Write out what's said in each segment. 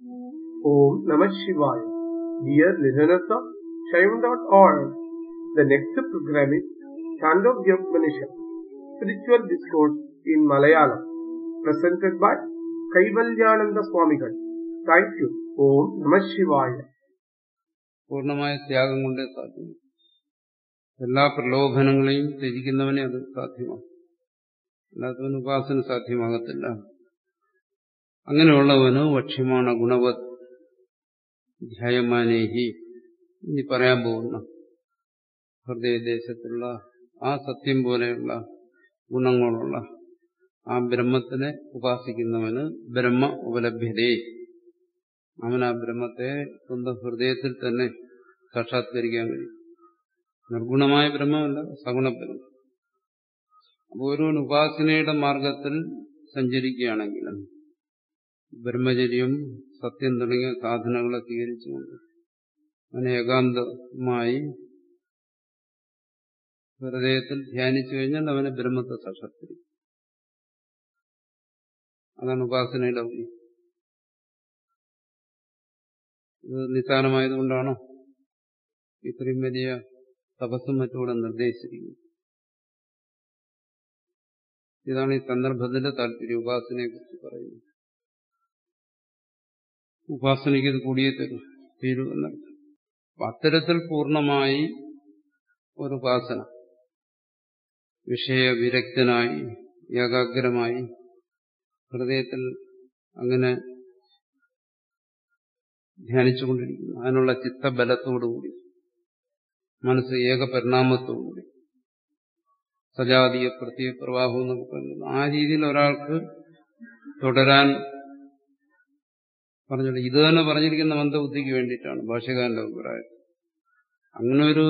Om Namah Shivaya. Dear listeners of Shaivan.org, the next program is Chandogya Upanishad, Spiritual Discourse in Malayalam, presented by Kaivalyananda Swamigal. Thank you. Om Namah Shivaya. പൂർണ്ണമായ ത്യാഗം കൊണ്ടേ സാധ്യം എല്ലാ പ്രലോഭനങ്ങളെയും ത്യജിക്കുന്നവനെ അത് സാധ്യമാകും അല്ലാത്തവന് ഉപാസന സാധ്യമാകത്തില്ല അങ്ങനെയുള്ളവന് വക്ഷ്യമാണ് ഗുണവത് ധ്യായമാനേഹി ഇനി പറയാൻ പോകുന്ന ഹൃദയദേശത്തുള്ള ആ സത്യം പോലെയുള്ള ഗുണങ്ങളുള്ള ആ ബ്രഹ്മത്തിനെ ഉപാസിക്കുന്നവന് ബ്രഹ്മ ഉപലഭ്യതേ അവൻ ആ ബ്രഹ്മത്തെ സ്വന്തം ഹൃദയത്തിൽ തന്നെ സാക്ഷാത്കരിക്കാൻ കഴിയും നിർഗുണമായ ബ്രഹ്മമല്ല സഗുണബ്രഹ്മം അപ്പോൾ ഒരുവൻ ഉപാസനയുടെ മാർഗത്തിൽ സഞ്ചരിക്കുകയാണെങ്കിലും ബ്രഹ്മചര്യം സത്യം തുടങ്ങിയ സാധനങ്ങളെ സ്വീകരിച്ചുകൊണ്ട് അവനെ ഏകാന്തമായി ഹൃദയത്തിൽ ധ്യാനിച്ചു കഴിഞ്ഞാൽ അവനെ ബ്രഹ്മത്തെ സാക്ഷാത്കരിക്കും അതാണ് ഉപാസനയുടെ വഴി ഇത് നിസ്സാരമായതുകൊണ്ടാണോ ഇത്രയും വലിയ തപസ്സും മറ്റുകൂടെ നിർദ്ദേശിച്ചിരിക്കുന്നത് ഇതാണ് ഈ സന്ദർഭത്തിന്റെ താല്പര്യം ഉപാസനയെ കുറിച്ച് പറയുന്നത് ഉപാസനയ്ക്ക് ഇത് കൂടിയേ തരും തീരൂ എന്നർത്ഥം അപ്പൊ അത്തരത്തിൽ പൂർണ്ണമായി ഒരു ഉപാസന വിഷയവിരക്തനായി ഏകാഗ്രമായി ഹൃദയത്തിൽ അങ്ങനെ ധ്യാനിച്ചുകൊണ്ടിരിക്കുന്നു അതിനുള്ള ചിത്തബലത്തോടുകൂടി മനസ്സ് ഏകപരിണാമത്തോടുകൂടി സജാതീയ പ്രത്യേക പ്രവാഹം എന്നൊക്കെ പറയുന്നത് ആ രീതിയിൽ ഒരാൾക്ക് തുടരാൻ പറഞ്ഞിട്ട് ഇത് തന്നെ പറഞ്ഞിരിക്കുന്ന മന്ദബുദ്ധിക്ക് വേണ്ടിയിട്ടാണ് ഭാഷകാരന്റെ അഭിപ്രായം അങ്ങനെ ഒരു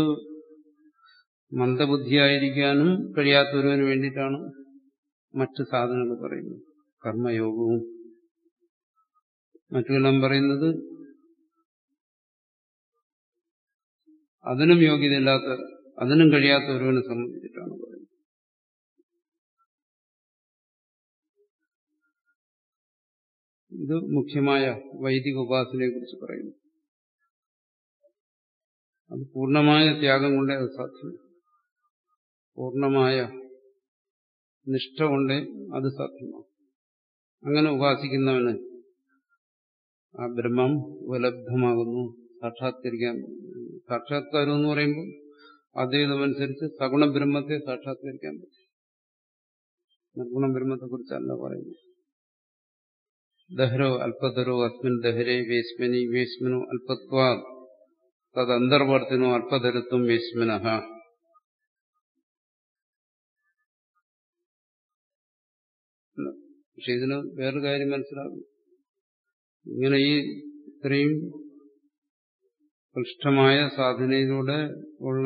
മന്ദബുദ്ധിയായിരിക്കാനും കഴിയാത്തവരുവിന് വേണ്ടിയിട്ടാണ് മറ്റ് സാധനങ്ങൾ പറയുന്നത് കർമ്മയോഗവും മറ്റുമെല്ലാം പറയുന്നത് അതിനും യോഗ്യതയില്ലാത്ത അതിനും കഴിയാത്ത ഒരുവനെ സംബന്ധിച്ചിട്ടാണ് പറയുന്നത് ഇത് മുഖ്യമായ വൈദിക ഉപാസനയെ കുറിച്ച് പറയുന്നു അത് പൂർണ്ണമായ ത്യാഗം കൊണ്ടേ അത് സാധ്യം പൂർണ്ണമായ നിഷ്ഠ കൊണ്ടേ അത് സാധ്യമാകും അങ്ങനെ ഉപാസിക്കുന്നവന് ആ ബ്രഹ്മം ഉപലബ്ധമാകുന്നു സാക്ഷാത്കരിക്കാൻ സാക്ഷാത്കാരം എന്ന് പറയുമ്പോൾ അതേതമനുസരിച്ച് സഗുണ ബ്രഹ്മത്തെ സാക്ഷാത്കരിക്കാൻ പറ്റും നിർഗുണ ബ്രഹ്മത്തെ കുറിച്ചല്ല പറയുന്നത് ദഹരോ അല്പതരോ അസ്മിൻ ദഹരേ വേസ്മനി വേസ്മനോ അല്പത്വാ തദന്തർവർത്തിനോ അല്പതരത്വം വേസ്മനഃ പക്ഷെ ഇതിന് വേറൊരു കാര്യം മനസ്സിലാകും ഇങ്ങനെ ഈ ഇത്രയും ക്ലിഷ്ടമായ സാധനയിലൂടെ ഉള്ള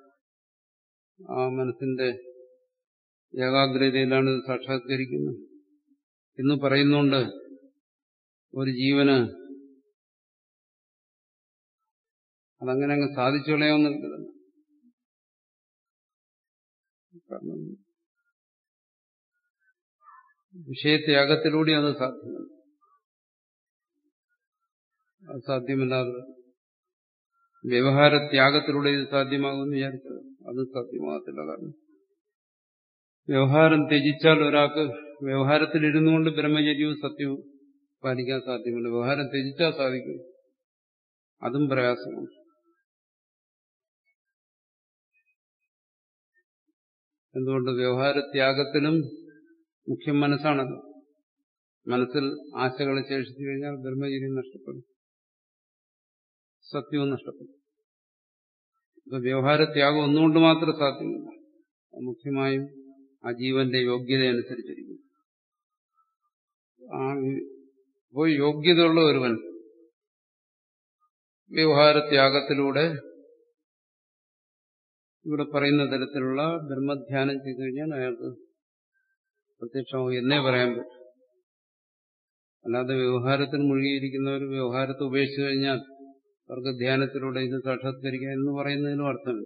ആ മനസ്സിന്റെ ഏകാഗ്രതയിലാണ് ഇത് സാക്ഷാത്കരിക്കുന്നത് എന്ന് പറയുന്നുണ്ട് ഒരു ജീവന് അതങ്ങനെ അങ്ങ് സാധിച്ചു കളയാവുന്നില്ല കാരണം വിഷയത്യാഗത്തിലൂടെ അത് സാധ്യമല്ല അത് സാധ്യമല്ലാതെ വ്യവഹാരത്യാഗത്തിലൂടെ ഇത് സാധ്യമാകുമെന്ന് വിചാരിച്ചത് അത് സാധ്യമാകത്തില്ല കാരണം വ്യവഹാരം ത്യജിച്ചാൽ ഒരാൾക്ക് വ്യവഹാരത്തിലിരുന്നു കൊണ്ട് ബ്രഹ്മചര്യവും സത്യവും പാലിക്കാൻ സാധ്യമല്ല വ്യവഹാരം ത്യജിച്ചാൽ സാധിക്കും അതും പ്രയാസമാണ് എന്തുകൊണ്ട് വ്യവഹാരത്യാഗത്തിലും മുഖ്യം മനസ്സാണത് മനസ്സിൽ ആശകളെ ശേഷിച്ചു കഴിഞ്ഞാൽ ബ്രഹ്മചര്യം നഷ്ടപ്പെടും സത്യവും നഷ്ടപ്പെടും ഇപ്പൊ വ്യവഹാരത്യാഗം ഒന്നുകൊണ്ട് മാത്രം സാധ്യമല്ല മുഖ്യമായും ആ ജീവന്റെ യോഗ്യത അനുസരിച്ചിരിക്കും ആ അപ്പോൾ യോഗ്യതയുള്ള ഒരുവൻ വ്യവഹാരത്യാഗത്തിലൂടെ ഇവിടെ പറയുന്ന തരത്തിലുള്ള ബ്രഹ്മധ്യാനം ചെയ്തു കഴിഞ്ഞാൽ അയാൾക്ക് പ്രത്യക്ഷമാവും എന്നേ പറയാൻ പറ്റും അല്ലാതെ വ്യവഹാരത്തിൽ മുഴുകിയിരിക്കുന്നവർ വ്യവഹാരത്തെ ഉപേക്ഷിച്ചു കഴിഞ്ഞാൽ അവർക്ക് ധ്യാനത്തിലൂടെ ഇത് സാക്ഷാത്കരിക്കാം എന്ന് പറയുന്നതിനും അർത്ഥമില്ല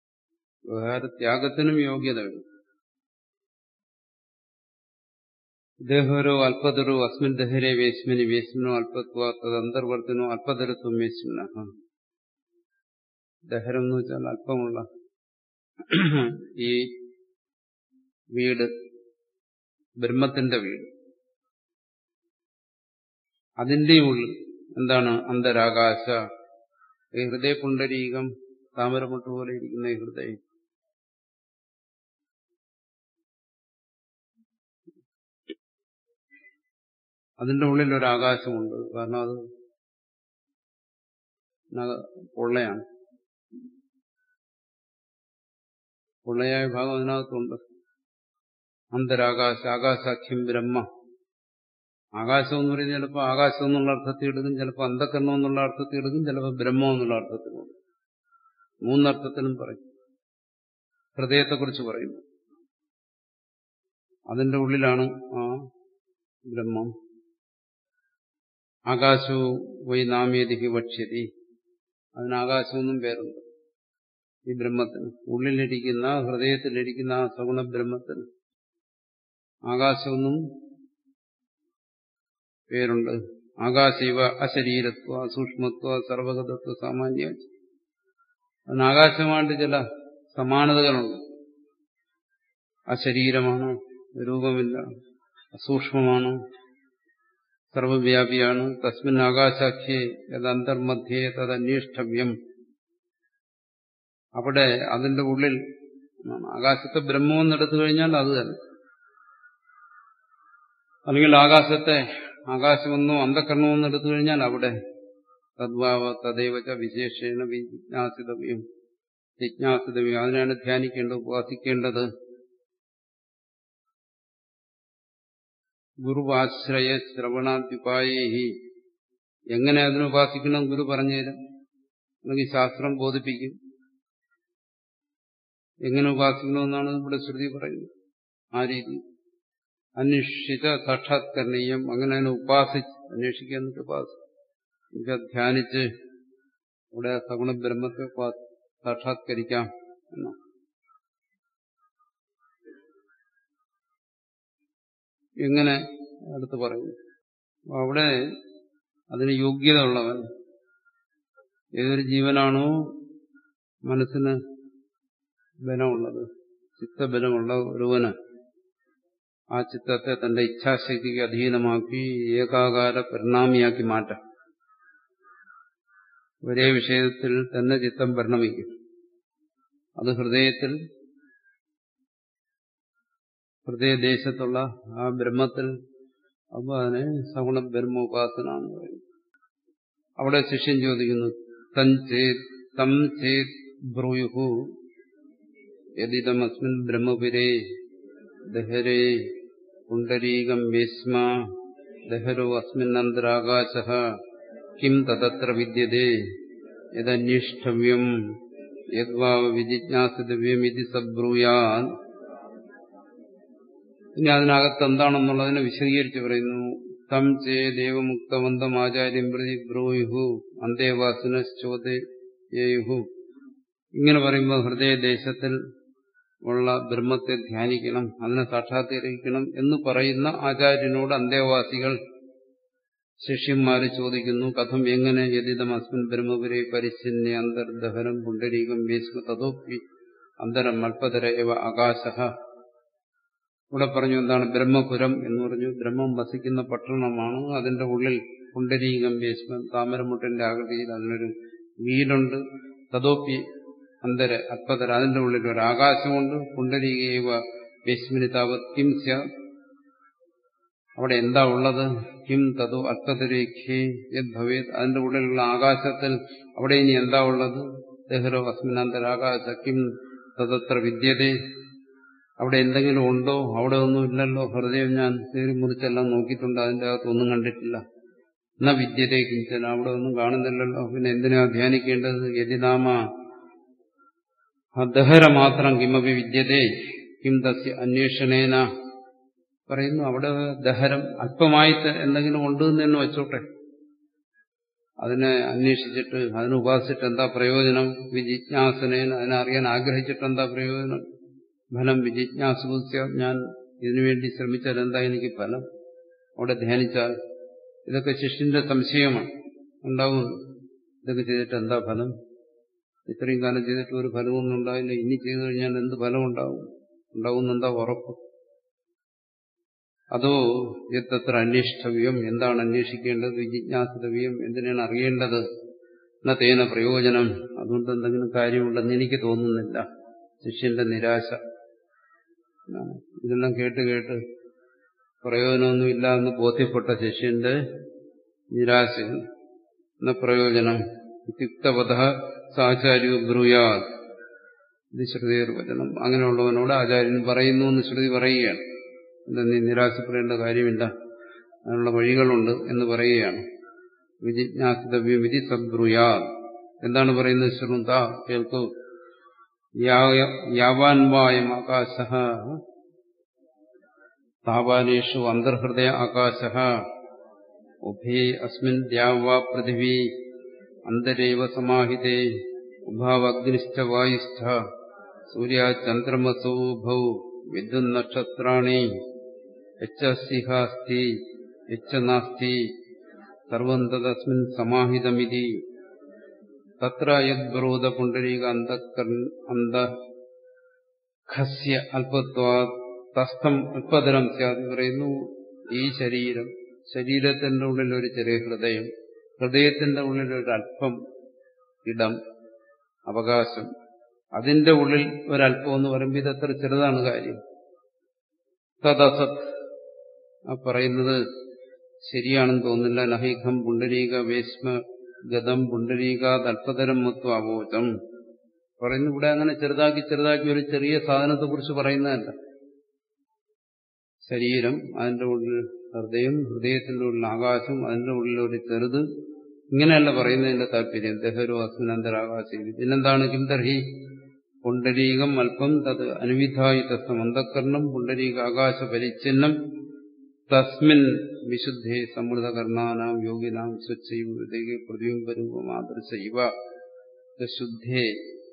വ്യവഹാരത്യാഗത്തിനും യോഗ്യത വേണം ദേഹരോ അല്പതരോ അസ്മിൻ ദഹരേ വേസ്മിനി വേസ്മിനോ അല്പത്വ തദന്തർവർത്തിനോ അല്പതരത്വം വേസ്മിന ദഹരം എന്ന് വെച്ചാൽ അല്പമുള്ള ഈ വീട് ബ്രഹ്മത്തിന്റെ വീട് അതിന്റെ ഉള്ളിൽ എന്താണ് അന്തരാകാശ ഈ ഹൃദയപുണ്ടരീകം താമരമുട്ട് പോലെ ഇരിക്കുന്ന ഈ ഹൃദയം അതിന്റെ ഉള്ളിൽ ഒരു ആകാശമുണ്ട് കാരണം അത് പൊള്ളയാണ് പൊള്ളയായ ഭാഗം അതിനകത്തുണ്ട് അന്തരാകാശ ആകാശാഖ്യം ബ്രഹ്മ ആകാശം എന്ന് പറയുന്നത് ചിലപ്പോൾ ആകാശം എന്നുള്ള അർത്ഥത്തിൽ എടുക്കും ചിലപ്പോൾ അന്ധകരണം എന്നുള്ള അർത്ഥത്തിൽ എടുക്കും ചിലപ്പോൾ ബ്രഹ്മം എന്നുള്ള അർത്ഥത്തിലും മൂന്നർത്ഥത്തിലും പറയും ഹൃദയത്തെക്കുറിച്ച് പറയുന്നു അതിന്റെ ഉള്ളിലാണ് ആ ബ്രഹ്മം ആകാശവും വൈ നാമേതിക്ക് ഭക്ഷ്യതി അതിന് ആകാശമൊന്നും പേരുണ്ട് ഈ ബ്രഹ്മത്തിന് ഉള്ളിലിരിക്കുന്ന ഹൃദയത്തിലിരിക്കുന്ന ആ സഗുണ ബ്രഹ്മത്തിന് ആകാശമൊന്നും പേരുണ്ട് ആകാശീവ അശരീരത്വ സൂക്ഷ്മത്വ സർവഗതത്വ സാമാന്യ അതിന് ആകാശമായിട്ട് ചില സമാനതകളുണ്ട് അശരീരമാണ് രൂപമില്ല അസൂക്ഷ്മമാണ് സർവവ്യാപിയാണ് തസ്മിൻ ആകാശാഖ്യേ യദന്തർമധ്യേ തദന്വേഷ്ടവ്യം അവിടെ അതിന്റെ ഉള്ളിൽ ആകാശത്തെ ബ്രഹ്മമെന്ന് എടുത്തു കഴിഞ്ഞാൽ അത് തന്നെ അല്ലെങ്കിൽ ആകാശത്തെ ആകാശമെന്നോ അന്ധകരണമെന്നോ എടുത്തു കഴിഞ്ഞാൽ അവിടെ തദ്ഭാവ തദൈവച്ച വിശേഷേണ വിജ്ഞാസിതവ്യം ജിജ്ഞാസിതവ്യം അതിനാണ് ധ്യാനിക്കേണ്ടത് ഉപാസിക്കേണ്ടത് ഗുരുവാശ്രയ ശ്രവണാദ്യുപായേഹി എങ്ങനെ അതിനെ ഉപാസിക്കണം ഗുരു പറഞ്ഞുതരും അല്ലെങ്കിൽ ശാസ്ത്രം ബോധിപ്പിക്കും എങ്ങനെ ഉപാസിക്കണമെന്നാണ് ഇവിടെ ശ്രുതി പറയുന്നത് ആ രീതി അന്വേഷിച്ച സാക്ഷാത്കരണീയം അങ്ങനെ അതിനെ ഉപാസിച്ച് അന്വേഷിക്കുക എന്നിട്ട് ഉപാസിച്ച് ധ്യാനിച്ച് ഇവിടെ സഗുണ ബ്രഹ്മത്തെ സാക്ഷാത്കരിക്കാം എന്നാണ് എങ്ങനെ അടുത്ത് പറയുന്നു അവിടെ അതിന് യോഗ്യത ഉള്ളവൻ ഏതൊരു ജീവനാണോ മനസ്സിന് ബലമുള്ളത് ചിത്തബലമുള്ള ഒരുവന് ആ ചിത്തത്തെ തന്റെ ഇച്ഛാശക്തിക്ക് അധീനമാക്കി ഏകാകാര പരിണാമിയാക്കി മാറ്റാം ഒരേ വിഷയത്തിൽ തന്നെ ചിത്തം പരിണമിക്കും അത് ഹൃദയത്തിൽ ഹൃദയദേശത്തുള്ള ആ ബ്രഹ്മത്തിൽ അപ്പൊ അതിനെ സഗുണ ബ്രഹ്മോപാസന എന്ന് പറയും അവിടെ ശിഷ്യൻ ചോദിക്കുന്നു തൻ ചേത് തം ചേത് ബ്രൂയുഹു യദിതമസ്മിൻ ബ്രഹ്മപുരേ ദഹരേ പുണ്ടരീകം വേസ്മ ദഹരോ അസ്മിന്നന്തരാകാശ കിം തതത്ര വിദ്യതേ യദന്വേഷ്ടവ്യം യദ്വാ വിജിജ്ഞാസിതവ്യം ഇത് സബ്രൂയാൻ ഇനി അതിനകത്ത് എന്താണെന്നുള്ളതിനെ വിശദീകരിച്ച് പറയുന്നു തം ചേ ദേവമുക്തവന്തം ആചാര്യം പ്രതി ബ്രൂയുഹു അന്തേവാസിന ചോദയുഹു ഇങ്ങനെ പറയുമ്പോൾ ഹൃദയദേശത്തിൽ ഉള്ള ബ്രഹ്മത്തെ ധ്യാനിക്കണം അതിനെ സാക്ഷാത്കരിക്കണം എന്ന് പറയുന്ന ആചാര്യനോട് അന്തേവാസികൾ ശിഷ്യന്മാര് ചോദിക്കുന്നു കഥം എങ്ങനെ യതിതം അസ്മിൻ ബ്രഹ്മപുരെ പരിച്ഛിന്യ അന്തർദഹനം പുണ്ടരീകം വേസ്മ തതോപ്പി അന്തരം അല്പതര എവ ആകാശ ഇവിടെ പറഞ്ഞു എന്താണ് ബ്രഹ്മപുരം എന്ന് പറഞ്ഞു ബ്രഹ്മം വസിക്കുന്ന പട്ടണമാണ് അതിന്റെ ഉള്ളിൽ പുണ്ടരീകം വേസ്മൻ താമരമുട്ടിന്റെ ആകൃതിയിൽ അതിനൊരു വീടുണ്ട് തതോപ്പി അന്തര അല്പതര അതിന്റെ ഉള്ളിൽ ഒരു ആകാശമുണ്ട് പുണ്ടരീകൈവ വേസ്മിനി താവത് കിം സ്യ അവിടെ എന്താ ഉള്ളത് കിം തതോ അല്പതരേഖ്യേ യത് ഭവേത് അതിന്റെ ഉള്ളിലുള്ള ആകാശത്തിൽ അവിടെ ഇനി എന്താ ഉള്ളത് ദഹരോ അസ്മിനാന്തരാകാശ കിം തതത്ര വിദ്യതേ അവിടെ എന്തെങ്കിലും ഉണ്ടോ അവിടെ ഒന്നും ഇല്ലല്ലോ ഹൃദയം ഞാൻ കയറി മുറിച്ചെല്ലാം നോക്കിയിട്ടുണ്ട് അതിന്റെ അകത്ത് ഒന്നും കണ്ടിട്ടില്ല എന്നാ വിദ്യതേ കിഞ്ചന അവിടെ ഒന്നും കാണുന്നില്ലല്ലോ പിന്നെ എന്തിനാ ധ്യാനിക്കേണ്ടത് യതിനാമ ദഹര മാത്രം കിമപി വിദ്യതേ കിം തസ്യ അന്വേഷണേന പറയുന്നു അവിടെ ദഹരം അല്പമായിട്ട് എന്തെങ്കിലും ഉണ്ട് എന്ന് തന്നെ വെച്ചോട്ടെ അതിനെ അന്വേഷിച്ചിട്ട് അതിനെ ഉപാസിച്ചിട്ട് എന്താ പ്രയോജനം വിജിജ്ഞാസനേന അതിനെ അറിയാൻ ആഗ്രഹിച്ചിട്ട് എന്താ പ്രയോജനം ഫലം വിജിജ്ഞാസുസ്യ ഞാൻ ഇതിനുവേണ്ടി ശ്രമിച്ചാൽ എന്താ എനിക്ക് ഫലം അവിടെ ധ്യാനിച്ചാൽ ഇതൊക്കെ ശിഷ്യന്റെ സംശയമാണ് ഉണ്ടാകുന്നു ഇതൊക്കെ ചെയ്തിട്ട് എന്താ ഫലം ഇത്രയും കാലം ചെയ്തിട്ട് ഒരു ഫലമൊന്നും ഉണ്ടായില്ല ഇനി ചെയ്തു കഴിഞ്ഞാൽ എന്ത് ഫലം ഉണ്ടാവും ഉണ്ടാവുന്നെന്താ ഉറപ്പ് അതോ എത്തത്ര അന്വേഷിച്ചവ്യം എന്താണ് അന്വേഷിക്കേണ്ടത് വിജിജ്ഞാസിതവ്യം എന്തിനാണ് അറിയേണ്ടത് എന്ന തേന പ്രയോജനം അതുകൊണ്ട് എന്തെങ്കിലും കാര്യമുണ്ടെന്ന് എനിക്ക് തോന്നുന്നില്ല ശിഷ്യന്റെ നിരാശ ഇതെല്ലാം കേട്ട് കേട്ട് പ്രയോജനമൊന്നുമില്ല എന്ന് ബോധ്യപ്പെട്ട ശിഷ്യന്റെ നിരാശ എന്ന പ്രയോജനം യുക്തവധ സാചാര്യ ബ്രൂയാ ഇത് ശ്രുതിയർ വചനം അങ്ങനെയുള്ളവനോട് ആചാര്യൻ പറയുന്നു എന്ന് ശ്രുതി പറയുകയാണ് എന്താ നീ നിരാശപ്പെടേണ്ട കാര്യമില്ല അതിനുള്ള വഴികളുണ്ട് എന്ന് പറയുകയാണ് വിജിജ്ഞാസിതവ്യം വിധി സദ്ബ്രൂയാ എന്താണ് പറയുന്നത് ശ്രുത കേൾക്കൂ യാവാൻവായം ആകാശ താപാലേഷു അന്തർഹൃദയ ആകാശ ഉഭേ അസ്മിൻ ദ്യാവാ പൃഥിവി അന്തരേവ സമാഹിതേ ഉഭാവഗ്നിശ്ച വായുശ്ച സൂര്യാചന്ദ്രമസോഭൗ വിദ്യുന്നക്ഷത്രാണി യച്ഛസിഹാസ്തി യച്ഛ നാസ്തി സർവം തദസ്മിൻ സമാഹിതമിതി തത്ര യദ്ബ്രോധ പുണ്ടരീക അന്തഃഖസ്യ അല്പത്വാ തസ്ഥം അല്പതരം സ്യാത് പറയുന്നു ഈ ശരീരം ശരീരത്തിന്റെ ഉള്ളിൽ ഒരു ചെറിയ ഹൃദയം ഹൃദയത്തിന്റെ ഉള്ളിൽ ഒരു അല്പം ഇടം അവകാശം അതിന്റെ ഉള്ളിൽ ഒരല്പം എന്ന് പറയുമ്പോൾ ഇതത്ര ചെറുതാണ് കാര്യം തദസത് ആ പറയുന്നത് ശരിയാണെന്ന് തോന്നുന്നില്ല നഹൈഖം പുണ്ടരീക വേശ്മ ഗതം പുണ്ടരീകാത് അല്പതരം മൊത്തം അവോചം പറയുന്നു ഇവിടെ അങ്ങനെ ചെറുതാക്കി ചെറുതാക്കി ഒരു ചെറിയ സാധനത്തെ കുറിച്ച് പറയുന്നതല്ല ശരീരം അതിന്റെ ഉള്ളിൽ ഹൃദയം ഹൃദയത്തിന്റെ ഉള്ളിൽ ആകാശം അതിന്റെ ഉള്ളിൽ ഒരു ചെറുത് ഇങ്ങനെയല്ല പറയുന്നതിന്റെ താല്പര്യം ദഹരോ അസ്മിനന്തരാകാശം പിന്നെന്താണ് കിന്തർഹി പുണ്ടരീകം അല്പം തത് അനുവിധായി തസ്സം അന്ധക്കരണം പുണ്ടരീക ആകാശ പരിച്ഛിന്നം തസ്മിൻ വിശുദ്ധേ സമൃദ്ധകർണാനാം യോഗിനാം സ്വച്ഛൈവ പ്രതിബിംബരൂപ മാതൃശൈവ ശുദ്ധേ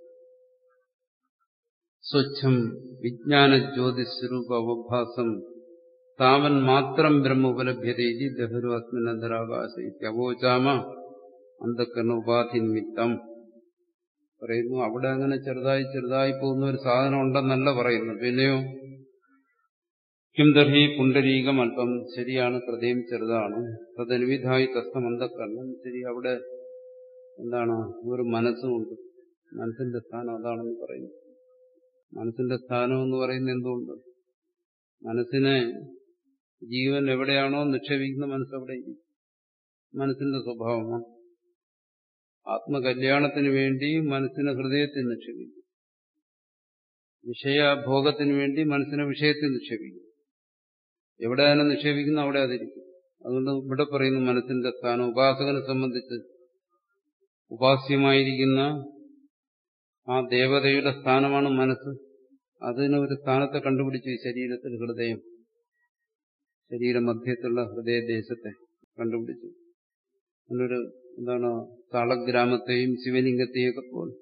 സ്വച്ഛം വിജ്ഞാന ജ്യോതിസ്വരൂപ അവഭാസം താവൻ മാത്രം ബ്രഹ്മ ഉപലഭ്യതേജി ദഹരു അസ്മിനന്തരാകാശ അവോചാമ അന്ധക്കരണ ഉപാധി നിമിത്തം പറയുന്നു അവിടെ അങ്ങനെ ചെറുതായി ചെറുതായി പോകുന്ന ഒരു സാധനം ഉണ്ടെന്നല്ല പറയുന്നു പിന്നെയോ കിംദർഹി പുണ്ടരീകം അല്പം ശരിയാണ് ഹൃദയം ചെറുതാണ് തദനുവിധായി തസ്തം അന്ധക്കരണം ശരി അവിടെ എന്താണ് ഒരു മനസ്സുമുണ്ട് മനസ്സിന്റെ സ്ഥാനം അതാണെന്ന് പറയുന്നു മനസ്സിന്റെ സ്ഥാനം എന്ന് പറയുന്നത് എന്തുകൊണ്ട് മനസ്സിനെ ജീവൻ എവിടെയാണോ നിക്ഷേപിക്കുന്ന മനസ്സവിടെ മനസ്സിന്റെ സ്വഭാവമാണ് ആത്മകല്യാണത്തിന് വേണ്ടി മനസ്സിനെ ഹൃദയത്തിൽ നിക്ഷേപിക്കും വിഷയഭോഗത്തിന് വേണ്ടി മനസ്സിനെ വിഷയത്തിൽ നിക്ഷേപിക്കും എവിടെയാണ് നിക്ഷേപിക്കുന്ന അവിടെ അതിരിക്കും അതുകൊണ്ട് ഇവിടെ പറയുന്ന മനസ്സിന്റെ സ്ഥാനം ഉപാസകനെ സംബന്ധിച്ച് ഉപാസ്യമായിരിക്കുന്ന ആ ദേവതയുടെ സ്ഥാനമാണ് മനസ്സ് അതിന് ഒരു സ്ഥാനത്തെ കണ്ടുപിടിച്ചു ഈ ശരീരത്തിൽ ഹൃദയം ശരീരമധ്യത്തുള്ള ഹൃദയദേശത്തെ കണ്ടുപിടിച്ചു അതിനൊരു എന്താണ് താളഗ്രാമത്തെയും ശിവലിംഗത്തെയും ഒക്കെ പോലെ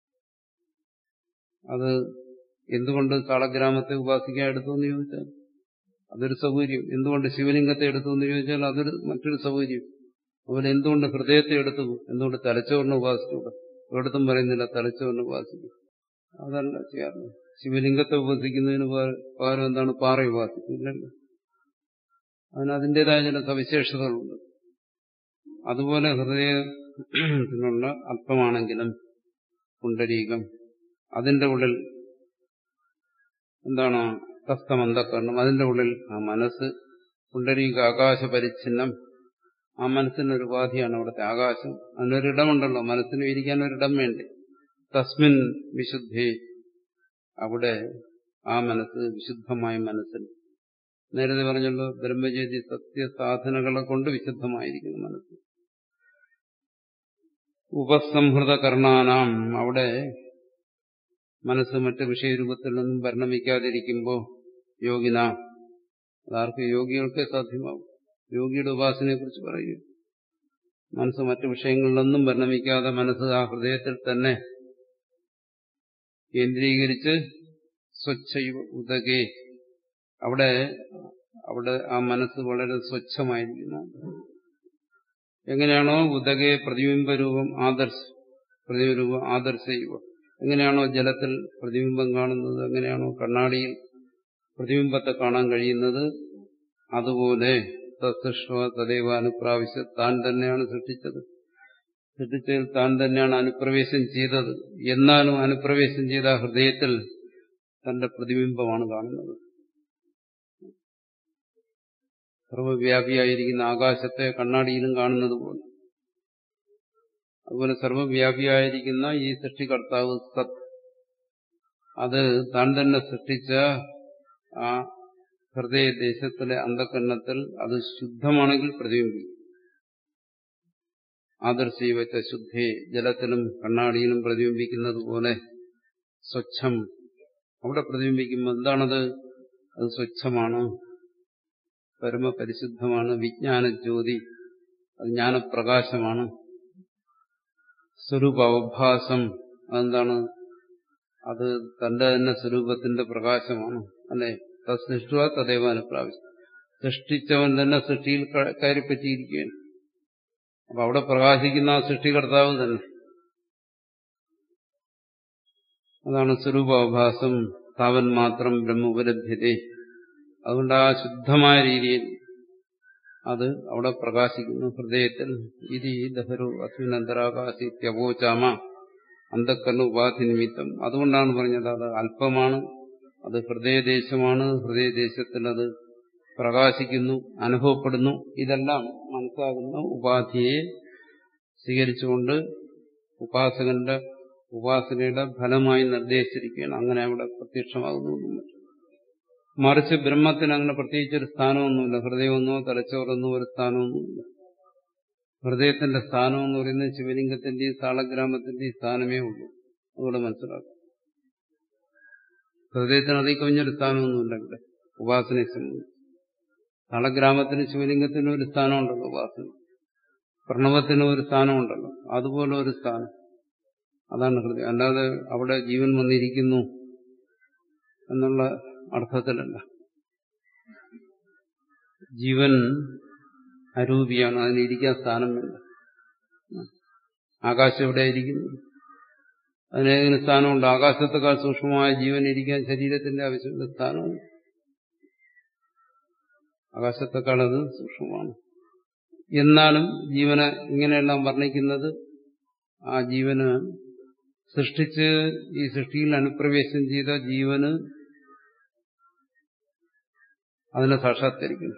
അത് എന്തുകൊണ്ട് താളഗ്രാമത്തെ ഉപാസിക്കാൻ എടുത്തു എന്ന് ചോദിച്ചാൽ അതൊരു സൗകര്യം എന്തുകൊണ്ട് ശിവലിംഗത്തെ എടുത്തു എന്ന് ചോദിച്ചാൽ അതൊരു മറ്റൊരു സൗകര്യം അതുപോലെ എന്തുകൊണ്ട് ഹൃദയത്തെ എടുത്തു എന്തുകൊണ്ട് തലച്ചോറിനെ ഉപാസിച്ചുകൂടെ ഒരിടത്തും പറയുന്നില്ല തലച്ചോറിനെ ഉപാസിക്കും അതല്ല ചെയ്യാറുണ്ട് ശിവലിംഗത്തെ ഉപാസിക്കുന്നതിന് പകരം എന്താണ് പാറ ഉപാസിക്കില്ലല്ലോ അതിന് അതിൻ്റെതായ ചില സവിശേഷതകളുണ്ട് അതുപോലെ ഹൃദയത്തിനുള്ള അല്പമാണെങ്കിലും പുണ്ടരീകം അതിന്റെ ഉള്ളിൽ എന്താണ് തസ്തമന്തക്കരണം അതിന്റെ ഉള്ളിൽ ആ മനസ്സ് പുണ്ടരീക ആകാശ പരിച്ഛിന്നം ആ മനസ്സിനൊരു ഉപാധിയാണ് അവിടുത്തെ ആകാശം അതിനൊരിടമുണ്ടല്ലോ മനസ്സിന് ഇരിക്കാൻ ഒരിടം വേണ്ടി തസ്മിൻ വിശുദ്ധി അവിടെ ആ മനസ്സ് വിശുദ്ധമായ മനസ്സിൽ നേരത്തെ പറഞ്ഞല്ലോ ബ്രഹ്മചേതി സത്യസാധനകളെ കൊണ്ട് വിശുദ്ധമായിരിക്കുന്നു മനസ്സ് ഉപസംഹൃത കർണാനാം അവിടെ മനസ്സ് മറ്റ് വിഷയരൂപത്തിൽ നിന്നും പരിണമിക്കാതിരിക്കുമ്പോൾ യോഗിന അതാർക്ക് യോഗികൾക്കേ സാധ്യമാവും യോഗിയുടെ ഉപാസനയെ കുറിച്ച് പറയുക മനസ്സ് മറ്റു വിഷയങ്ങളിലൊന്നും പരിണമിക്കാതെ മനസ്സ് ആ ഹൃദയത്തിൽ തന്നെ കേന്ദ്രീകരിച്ച് സ്വച്ഛ ഉദകേ അവിടെ അവിടെ ആ മനസ്സ് വളരെ സ്വച്ഛമായിരിക്കുന്നു എങ്ങനെയാണോ ഉദകെ പ്രതിബിംബ രൂപം ആദർശ പ്രതിബിംബ ആദർശയുവ എങ്ങനെയാണോ ജലത്തിൽ പ്രതിബിംബം കാണുന്നത് എങ്ങനെയാണോ കണ്ണാടിയിൽ പ്രതിബിംബത്തെ കാണാൻ കഴിയുന്നത് അതുപോലെ തസ്സൃഷ്ട തദൈവ അനുപ്രാവശ്യ താൻ തന്നെയാണ് സൃഷ്ടിച്ചത് സൃഷ്ടിച്ചതിൽ താൻ തന്നെയാണ് അനുപ്രവേശം ചെയ്തത് എന്നാലും അനുപ്രവേശം ചെയ്ത ഹൃദയത്തിൽ തന്റെ പ്രതിബിംബമാണ് കാണുന്നത് സർവവ്യാപിയായിരിക്കുന്ന ആകാശത്തെ കണ്ണാടിയിലും കാണുന്നത് പോലെ അതുപോലെ സർവവ്യാപിയായിരിക്കുന്ന ഈ സൃഷ്ടികർത്താവ് സത് അത് താൻ തന്നെ സൃഷ്ടിച്ച ആ ഹൃദയദേശത്തിലെ അന്ധകരണത്തിൽ അത് ശുദ്ധമാണെങ്കിൽ പ്രതിബിംബിക്കും ആദർശീവച്ച ശുദ്ധി ജലത്തിലും കണ്ണാടിയിലും പ്രതിബിംബിക്കുന്നത് പോലെ സ്വച്ഛം അവിടെ പ്രതിബിംബിക്കുമ്പോൾ എന്താണത് അത് സ്വച്ഛമാണ് പരമപരിശുദ്ധമാണ് വിജ്ഞാനജ്യോതി അത് ജ്ഞാനപ്രകാശമാണ് സ്വരൂപാവഭാസം അതെന്താണ് അത് തന്റെ തന്നെ സ്വരൂപത്തിന്റെ പ്രകാശമാണ് അല്ലെ തസ്സൃഷ്ട തദൈവ അനുപ്രാവശ്യം സൃഷ്ടിച്ചവൻ തന്നെ സൃഷ്ടിയിൽ കയറിപ്പറ്റിയിരിക്കുകയാണ് അപ്പൊ അവിടെ പ്രകാശിക്കുന്ന ആ സൃഷ്ടികർത്താവ് തന്നെ അതാണ് സ്വരൂപാഭാസം താവൻ മാത്രം ബ്രഹ്മോപലഭ്യത അതുകൊണ്ട് ആ ശുദ്ധമായ രീതിയിൽ അത് അവിടെ പ്രകാശിക്കുന്നു ഹൃദയത്തിൽ ഇതി ദഹരു അസ്വിനന്തരാകാശി ത്യവോചാമ അന്ധക്കരണ ഉപാധി നിമിത്തം അതുകൊണ്ടാണ് പറഞ്ഞത് അത് അല്പമാണ് അത് ഹൃദയദേശമാണ് ഹൃദയദേശത്തിൽ അത് പ്രകാശിക്കുന്നു അനുഭവപ്പെടുന്നു ഇതെല്ലാം മനസ്സാകുന്ന ഉപാധിയെ സ്വീകരിച്ചുകൊണ്ട് ഉപാസകന്റെ ഉപാസനയുടെ ഫലമായി നിർദ്ദേശിച്ചിരിക്കുകയാണ് അങ്ങനെ അവിടെ പ്രത്യക്ഷമാകുന്നു മറിച്ച് ബ്രഹ്മത്തിന് അങ്ങനെ പ്രത്യേകിച്ചൊരു സ്ഥാനമൊന്നുമില്ല ഹൃദയമൊന്നോ തലച്ചോറൊന്നോ ഒരു സ്ഥാനമൊന്നുമില്ല ഹൃദയത്തിന്റെ സ്ഥാനം എന്ന് പറയുന്നത് ശിവലിംഗത്തിന്റെയും താളഗ്രാമത്തിന്റെയും സ്ഥാനമേ ഉള്ളൂ അതുകൂടെ മനസ്സിലാക്കും ഹൃദയത്തിന് അതിൽ കവിഞ്ഞൊരു സ്ഥാനമൊന്നുമില്ല ഇവിടെ ഉപാസനയെ സംബന്ധിച്ച് താളഗ്രാമത്തിന് ശിവലിംഗത്തിനും ഒരു സ്ഥാനമുണ്ടല്ലോ ഉപാസന പ്രണവത്തിനും ഒരു സ്ഥാനമുണ്ടല്ലോ അതുപോലെ ഒരു സ്ഥാനം അതാണ് ഹൃദയം അല്ലാതെ അവിടെ ജീവൻ വന്നിരിക്കുന്നു എന്നുള്ള അർത്ഥത്തിലല്ല ജീവൻ അരൂപിയാണ് അതിനിരിക്കാൻ സ്ഥാനം വേണ്ട ആകാശം എവിടെ ഇരിക്കുന്നു അതിനേതിന് സ്ഥാനമുണ്ട് ആകാശത്തെക്കാൾ സൂക്ഷ്മമായ ജീവൻ ഇരിക്കാൻ ശരീരത്തിന്റെ ആവശ്യമുള്ള സ്ഥാനമുണ്ട് ആകാശത്തെക്കാൾ അത് സൂക്ഷ്മമാണ് എന്നാലും ജീവനെ ഇങ്ങനെയെല്ലാം വർണ്ണിക്കുന്നത് ആ ജീവന് സൃഷ്ടിച്ച് ഈ സൃഷ്ടിയിൽ അനുപ്രവേശം ചെയ്ത ജീവന് അതിനെ സാക്ഷാത്കരിക്കുന്നു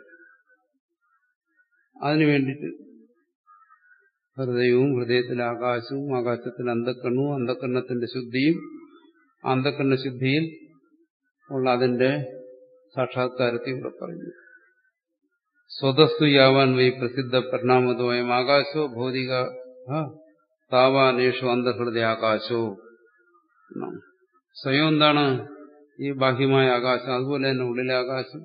അതിനു വേണ്ടിയിട്ട് ഹൃദയവും ഹൃദയത്തിലെ ആകാശവും ആകാശത്തിലെ അന്ധക്കണ്ണവും അന്ധക്കരണത്തിന്റെ ശുദ്ധിയും അന്ധക്കരണ ശുദ്ധിയിൽ ഉള്ള അതിന്റെ സാക്ഷാത്കാരത്തെ ഇവിടെ പറയുന്നു സ്വതസ്തു യാവാൻ വൈ പ്രസിദ്ധ പരിണാമതോയം ആകാശോ ഭൗതിക താവാനേഷു അന്തഹൃദയ ആകാശോ സ്വയം എന്താണ് ഈ ബാഹ്യമായ ആകാശം അതുപോലെ തന്നെ ഉള്ളിലെ ആകാശം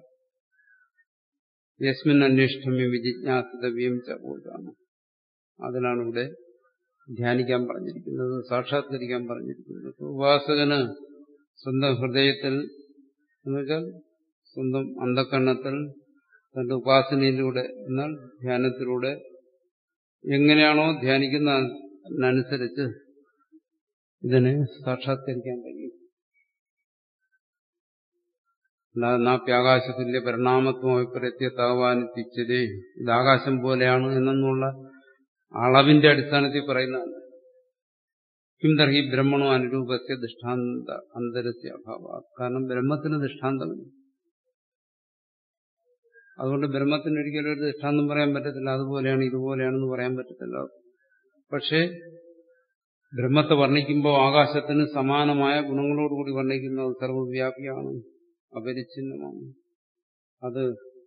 യസ്മിൻ അന്വേഷണമ്യം വിജിജ്ഞാസിതവ്യം ചൂടാണ് അതിനാണ് ഇവിടെ ധ്യാനിക്കാൻ പറഞ്ഞിരിക്കുന്നത് സാക്ഷാത്കരിക്കാൻ പറഞ്ഞിരിക്കുന്നത് ഉപാസകന് സ്വന്തം ഹൃദയത്തിൽ എന്നുവെച്ചാൽ സ്വന്തം അന്ധക്കണ്ണത്തിൽ തന്റെ ഉപാസനയിലൂടെ എന്നാൽ ധ്യാനത്തിലൂടെ എങ്ങനെയാണോ ധ്യാനിക്കുന്നതിനനുസരിച്ച് ഇതിനെ സാക്ഷാത്കരിക്കാൻ കഴിയും അല്ലാതെ നാപ്യാകാശത്തിന്റെ പരിണാമത്വം അഭിപ്രത്യത്താവാനിത്തിച്ചതേ ഇത് ആകാശം പോലെയാണ് എന്നുള്ള അളവിന്റെ അടിസ്ഥാനത്തിൽ പറയുന്നതല്ല കിം തർഹി ബ്രഹ്മണോ അനുരൂപസ്യ ദൃഷ്ടാന്ത അന്തരസ്യ അഭാവ കാരണം ബ്രഹ്മത്തിന് ദൃഷ്ടാന്തമില്ല അതുകൊണ്ട് ബ്രഹ്മത്തിന് ഒരിക്കലും ഒരു ദൃഷ്ടാന്തം പറയാൻ പറ്റത്തില്ല അതുപോലെയാണ് ഇതുപോലെയാണെന്ന് പറയാൻ പറ്റത്തില്ല പക്ഷേ ബ്രഹ്മത്തെ വർണ്ണിക്കുമ്പോൾ ആകാശത്തിന് സമാനമായ ഗുണങ്ങളോടുകൂടി വർണ്ണിക്കുന്നത് സർവവ്യാപിയാണ് അപരിച്ഛിന്നമാണ് അത്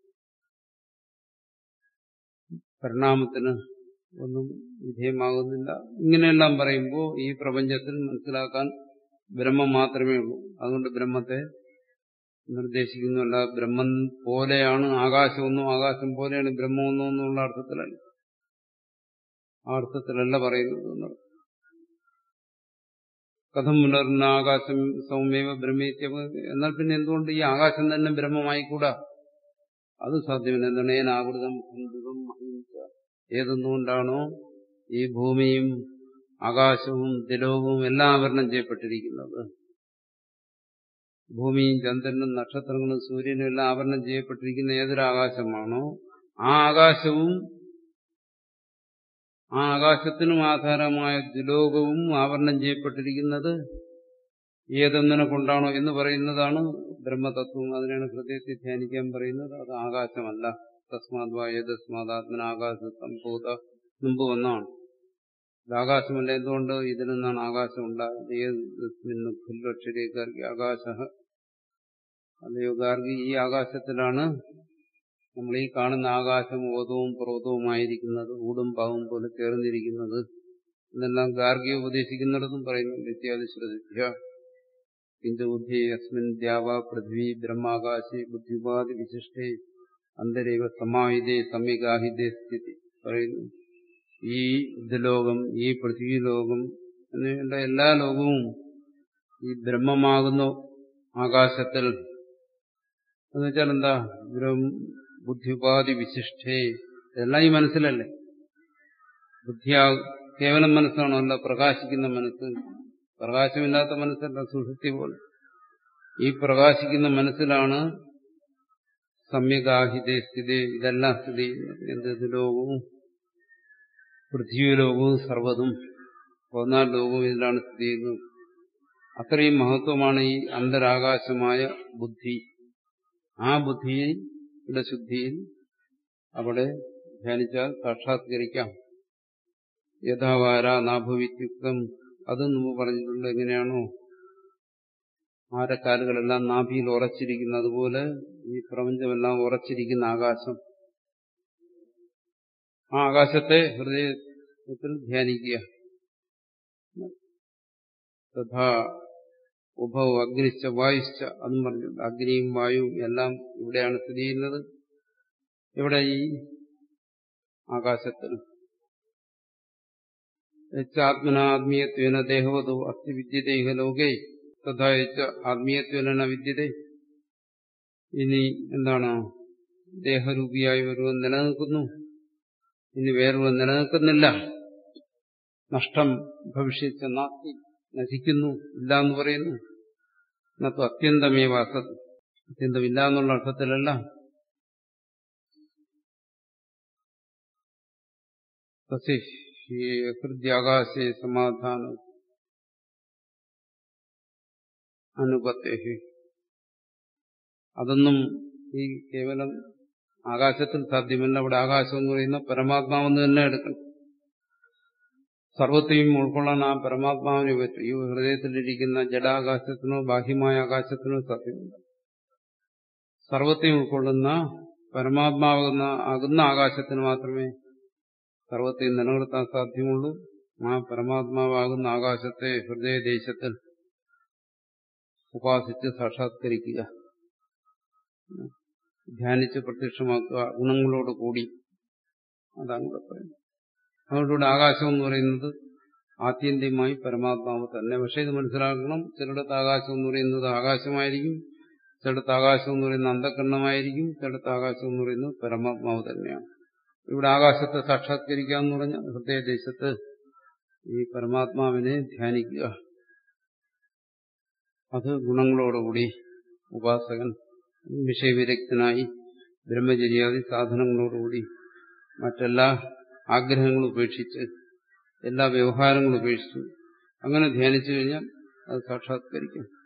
പരിണാമത്തിന് ഒന്നും വിധേയമാകുന്നില്ല ഇങ്ങനെയെല്ലാം പറയുമ്പോൾ ഈ പ്രപഞ്ചത്തിൽ മനസ്സിലാക്കാൻ ബ്രഹ്മം മാത്രമേ ഉള്ളൂ അതുകൊണ്ട് ബ്രഹ്മത്തെ നിർദ്ദേശിക്കുന്നുമല്ല ബ്രഹ്മം പോലെയാണ് ആകാശമൊന്നും ആകാശം പോലെയാണ് ബ്രഹ്മമൊന്നും എന്നുള്ള അർത്ഥത്തിലല്ല ആ അർത്ഥത്തിലല്ല പറയുന്നത് എന്നർത്ഥം കഥം പുനർന്ന ആകാശം സൗമ്യവ ബ്രഹ്മേത്യം എന്നാൽ പിന്നെ എന്തുകൊണ്ട് ഈ ആകാശം തന്നെ ബ്രഹ്മമായിക്കൂടാ അത് സാധ്യമല്ല എന്താണ് ഏനാകൃതം ഹിന്ദുതം അഹിംസ ഏതൊന്നുകൊണ്ടാണോ ഈ ഭൂമിയും ആകാശവും ജലവും എല്ലാം ആവരണം ചെയ്യപ്പെട്ടിരിക്കുന്നത് ഭൂമിയും ചന്ദ്രനും നക്ഷത്രങ്ങളും സൂര്യനും എല്ലാം ആവരണം ചെയ്യപ്പെട്ടിരിക്കുന്ന ഏതൊരു ആകാശമാണോ ആ ആകാശവും ആ ആകാശത്തിനും ആധാരമായ ദുലോകവും ആവരണം ചെയ്യപ്പെട്ടിരിക്കുന്നത് ഏതൊന്നിനെ കൊണ്ടാണോ എന്ന് പറയുന്നതാണ് ബ്രഹ്മതത്വം അതിനാണ് ഹൃദയത്തിൽ ധ്യാനിക്കാൻ പറയുന്നത് അത് ആകാശമല്ല തസ്മാത് ഏതസ്മാതാത്മന ആകാശ സംഭൂത മുമ്പ് വന്നാണ് ഇത് ആകാശമല്ല എന്തുകൊണ്ട് ഇതിൽ നിന്നാണ് ആകാശം ഉണ്ടായത് ഏതിന്ന് പുല്ലക്ഷരേ ഗാർഗി ആകാശ അല്ലയോ ഗാർഗി ഈ ആകാശത്തിലാണ് നമ്മൾ ഈ കാണുന്ന ആകാശം ഓതവും പുറോതവുമായിരിക്കുന്നത് ഊടും പാവും പോലെ ചേർന്നിരിക്കുന്നത് എന്നെല്ലാം ഗാർഗിയെ ഉപദേശിക്കുന്നിടത്തും പറയുന്നു ഇത്യാദി ശ്രദ്ധിക്കുക കിഞ്ചബുദ്ധി അസ്മിൻ ദ്യാവ പൃഥ്വി ബ്രഹ്മാകാശി ബുദ്ധിപാതി വിശിഷ്ടേ അന്തരേവ സമാഹിതേ സമ്യഗാഹിതേ സ്ഥിതി പറയുന്നു ഈ ബുദ്ധലോകം ഈ പൃഥ്വി ലോകം എന്നുവേണ്ട എല്ലാ ലോകവും ഈ ബ്രഹ്മമാകുന്ന ആകാശത്തിൽ എന്നുവെച്ചാൽ എന്താ ബുദ്ധിപാതി വിശിഷ്ടേ ഇതെല്ലാം ഈ മനസ്സിലല്ലേ ബുദ്ധിയാ കേവലം മനസ്സാണോ അല്ല പ്രകാശിക്കുന്ന മനസ്സ് പ്രകാശമില്ലാത്ത മനസ്സല്ല സുഷുപ്തി പോലെ ഈ പ്രകാശിക്കുന്ന മനസ്സിലാണ് സമ്യഗാഹിതേ സ്ഥിതി ഇതെല്ലാം സ്ഥിതി ചെയ്യുന്നത് എന്ത് ലോകവും പൃഥ്വിലോകവും സർവ്വതും പതിനാല് ലോകവും ഇതിലാണ് സ്ഥിതി ചെയ്യുന്നത് അത്രയും മഹത്വമാണ് ഈ അന്തരാകാശമായ ബുദ്ധി ആ ബുദ്ധിയുടെ ശുദ്ധിയിൽ അവിടെ ധ്യാനിച്ചാൽ സാക്ഷാത്കരിക്കാം യഥാവാര നാഭവിത്യുക്തം അത് മുമ്പ് പറഞ്ഞിട്ടുണ്ട് എങ്ങനെയാണോ ആരക്കാലുകളെല്ലാം നാഭിയിൽ ഉറച്ചിരിക്കുന്ന അതുപോലെ ഈ പ്രപഞ്ചമെല്ലാം ഉറച്ചിരിക്കുന്ന ആകാശം ആ ആകാശത്തെ ഹൃദയത്തിൽ ധ്യാനിക്കുക തഥാ ഉഭവ് അഗ്നിച്ച വായുശ്ച അതും പറഞ്ഞിട്ടുണ്ട് അഗ്നിയും വായുവും എല്ലാം ഇവിടെയാണ് സ്ഥിതി ചെയ്യുന്നത് ഇവിടെ ഈ ആകാശത്തിൽ ആത്മനാത്മീയത്വേന ദേഹവതോ അസ്ഥി വിദ്യതേഹ ലോകേ തഥാ ആത്മീയത്വേന വിദ്യത ഇനി എന്താണ് ദേഹരൂപിയായി ഒരുവൻ നിലനിൽക്കുന്നു ഇനി വേറൊരു നിലനിൽക്കുന്നില്ല നഷ്ടം ഭവിഷ്യച്ച നാസ്തി നശിക്കുന്നു ഇല്ല എന്ന് പറയുന്നു എന്നത്തു അത്യന്തമേ വാസത് അത്യന്തമില്ല എന്നുള്ള അർത്ഥത്തിലല്ല ഹൃദ്യാകാശേ സമാധാന അനുപത്തേഹി അതൊന്നും ഈ കേവലം ആകാശത്തിൽ സാധ്യമല്ല അവിടെ ആകാശം എന്ന് പറയുന്ന പരമാത്മാവെന്ന് തന്നെ എടുക്കണം സർവത്തെയും ഉൾക്കൊള്ളാൻ ആ പരമാത്മാവിനെ പറ്റും ഈ ഹൃദയത്തിലിരിക്കുന്ന ജഡാകാശത്തിനോ ബാഹ്യമായ ആകാശത്തിനോ സാധ്യമല്ല സർവത്തെയും ഉൾക്കൊള്ളുന്ന പരമാത്മാവുന്ന ആകുന്ന ആകാശത്തിന് മാത്രമേ സർവത്തെയും നിലനിർത്താൻ സാധ്യമുള്ളൂ ആ പരമാത്മാവാകുന്ന ആകാശത്തെ ഹൃദയദേശത്തിൽ ഉപാസിച്ച് സാക്ഷാത്കരിക്കുക ധ്യാനിച്ച് പ്രത്യക്ഷമാക്കുക ഗുണങ്ങളോട് കൂടി അതാണ് ഇവിടെ പറയുന്നത് അതുകൊണ്ടുകൂടെ ആകാശം എന്ന് പറയുന്നത് ആത്യന്തികമായി പരമാത്മാവ് തന്നെ പക്ഷെ ഇത് മനസ്സിലാക്കണം ചിലയിടത്ത് ആകാശം എന്ന് പറയുന്നത് ആകാശമായിരിക്കും ചിലയിടത്ത് ആകാശം എന്ന് പറയുന്നത് അന്ധകരണമായിരിക്കും ചിലയിടത്ത് ആകാശം എന്ന് പറയുന്നത് പരമാത്മാവ് തന്നെയാണ് ഇവിടെ ആകാശത്തെ സാക്ഷാത്കരിക്കുക എന്ന് പറഞ്ഞാൽ ഹൃദയദേശത്ത് ഈ പരമാത്മാവിനെ ധ്യാനിക്കുക അത് ഗുണങ്ങളോടുകൂടി ഉപാസകൻ വിഷയവിരക്തനായി ബ്രഹ്മചര്യാദി സാധനങ്ങളോടുകൂടി മറ്റെല്ലാ ആഗ്രഹങ്ങളും ഉപേക്ഷിച്ച് എല്ലാ വ്യവഹാരങ്ങളും ഉപേക്ഷിച്ചു അങ്ങനെ ധ്യാനിച്ചു കഴിഞ്ഞാൽ അത് സാക്ഷാത്കരിക്കും